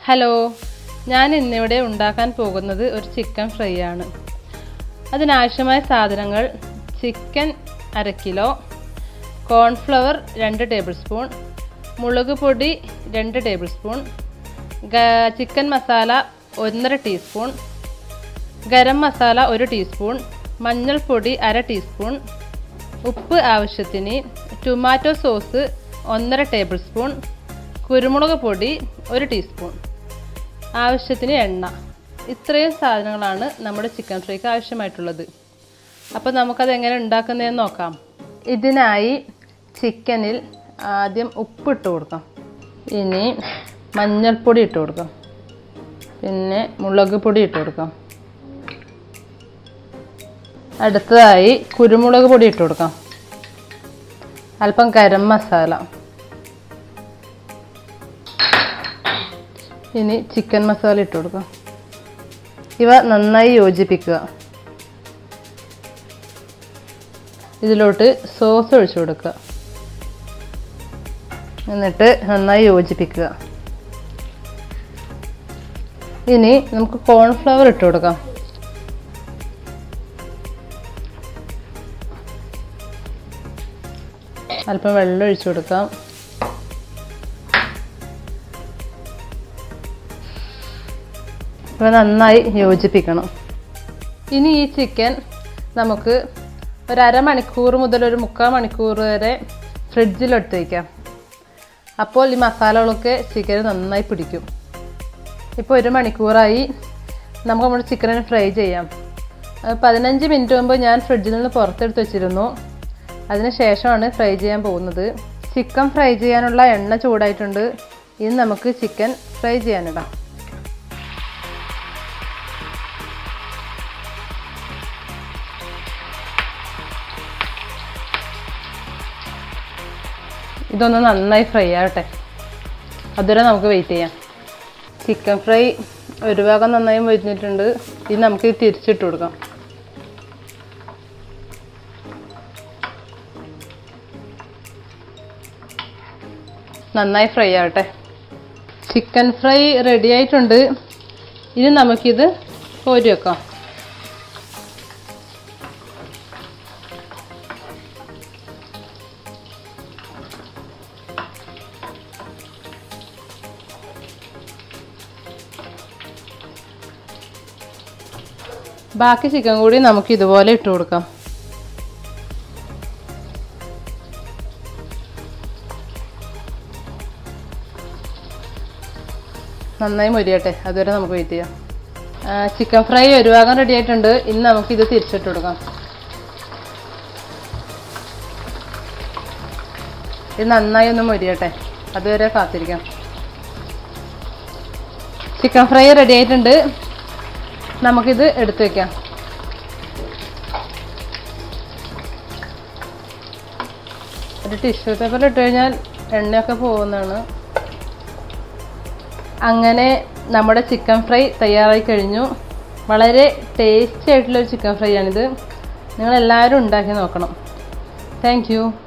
hello ഞാൻ ഇന്നിവിടെ ഉണ്ടാക്കാൻ പോകുന്നത് ഒരു ചിക്കൻ ഫ്രൈ ആണ് അതിനാവശ്യമായ സാധനങ്ങൾ ചിക്കൻ അര കിലോ കോൺഫ്ലവർ രണ്ട് ടേബിൾ സ്പൂൺ മുളക് പൊടി രണ്ട് ടേബിൾ സ്പൂൺ ഗ- ചിക്കൻ മസാല ഒന്നര ടീസ്പൂൺ ഗരം മസാല ഒരു ടീസ്പൂൺ മഞ്ഞൾപ്പൊടി അര ടീസ്പൂൺ ഉപ്പ് ആവശ്യത്തിന് ടൊമാറ്റോ സോസ് ഒന്നര ടേബിൾ സ്പൂൺ കുരുമുളക് പൊടി ഒരു ടീസ്പൂൺ ആവശ്യത്തിന് എണ്ണ ഇത്രയും സാധനങ്ങളാണ് നമ്മുടെ ചിക്കൻ ഫ്രൈക്ക് ആവശ്യമായിട്ടുള്ളത് അപ്പോൾ നമുക്കത് എങ്ങനെ ഉണ്ടാക്കുന്നതെന്ന് നോക്കാം ഇതിനായി ചിക്കനിൽ ആദ്യം ഉപ്പിട്ട് കൊടുക്കാം ഇനി മഞ്ഞൾപ്പൊടി ഇട്ട് കൊടുക്കാം പിന്നെ മുളക് പൊടി ഇട്ട് കൊടുക്കാം അടുത്തതായി കുരുമുളക് പൊടി ഇട്ട് കൊടുക്കാം അല്പം ഗരം മസാല ഇനി ചിക്കൻ മസാല ഇട്ട് കൊടുക്കാം ഇവ നന്നായി യോജിപ്പിക്കുക ഇതിലോട്ട് സോസ് ഒഴിച്ചു കൊടുക്കുക എന്നിട്ട് നന്നായി യോജിപ്പിക്കുക ഇനി നമുക്ക് കോൺഫ്ലവർ ഇട്ട് കൊടുക്കാം അല്പം വെള്ളം ഒഴിച്ചു കൊടുക്കാം ഇവ നന്നായി യോജിപ്പിക്കണം ഇനി ഈ ചിക്കൻ നമുക്ക് ഒരു അരമണിക്കൂർ മുതൽ ഒരു മുക്കാൽ മണിക്കൂർ വരെ ഫ്രിഡ്ജിലിട്ട് വയ്ക്കാം അപ്പോൾ ഈ മസാലകളൊക്കെ ചിക്കൻ നന്നായി പിടിക്കും ഇപ്പോൾ ഒരു മണിക്കൂറായി നമുക്ക് നമ്മുടെ ചിക്കനെ ഫ്രൈ ചെയ്യാം അത് പതിനഞ്ച് മിനിറ്റ് മുമ്പ് ഞാൻ ഫ്രിഡ്ജിൽ നിന്ന് പുറത്തെടുത്ത് വെച്ചിരുന്നു അതിന് ശേഷമാണ് ഫ്രൈ ചെയ്യാൻ പോകുന്നത് ചിക്കൻ ഫ്രൈ ചെയ്യാനുള്ള എണ്ണ ചൂടായിട്ടുണ്ട് ഇനി നമുക്ക് ചിക്കൻ ഫ്രൈ ചെയ്യാനിടാം ഇതൊന്ന് നന്നായി ഫ്രൈ ആവട്ടെ അതുവരെ നമുക്ക് വെയിറ്റ് ചെയ്യാം ചിക്കൻ ഫ്രൈ ഒരു ഭാഗം നന്നായി മൊരിഞ്ഞിട്ടുണ്ട് ഇത് നമുക്ക് ഇത് തിരിച്ചിട്ട് കൊടുക്കാം നന്നായി ഫ്രൈ ആവട്ടെ ചിക്കൻ ഫ്രൈ റെഡി ആയിട്ടുണ്ട് ഇനി നമുക്കിത് കോരി വെക്കാം ബാക്കി ചിക്കൻ കൂടി നമുക്ക് ഇതുപോലെ ഇട്ട് കൊടുക്കാം നന്നായി മൊരിയട്ടെ അതുവരെ നമുക്ക് വെയിറ്റ് ചെയ്യാം ചിക്കൻ ഫ്രൈ ഒരു ഭാഗം റെഡി ആയിട്ടുണ്ട് ഇനി നമുക്ക് ഇത് തിരിച്ചിട്ട് കൊടുക്കാം ഇത് നന്നായി ഒന്ന് മൊരിയട്ടെ അതുവരെ കാത്തിരിക്കാം ചിക്കൻ ഫ്രൈ റെഡി ആയിട്ടുണ്ട് നമുക്കിത് എടുത്തു വെക്കാം ഒരു ടിഷ്യൂ പേപ്പർ ഇട്ട് കഴിഞ്ഞാൽ എണ്ണയൊക്കെ പോകുന്നതാണ് അങ്ങനെ നമ്മുടെ ചിക്കൻ ഫ്രൈ തയ്യാറായി കഴിഞ്ഞു വളരെ ടേസ്റ്റി ആയിട്ടുള്ളൊരു ചിക്കൻ ഫ്രൈ ആണിത് നിങ്ങളെല്ലാവരും ഉണ്ടാക്കി നോക്കണം താങ്ക്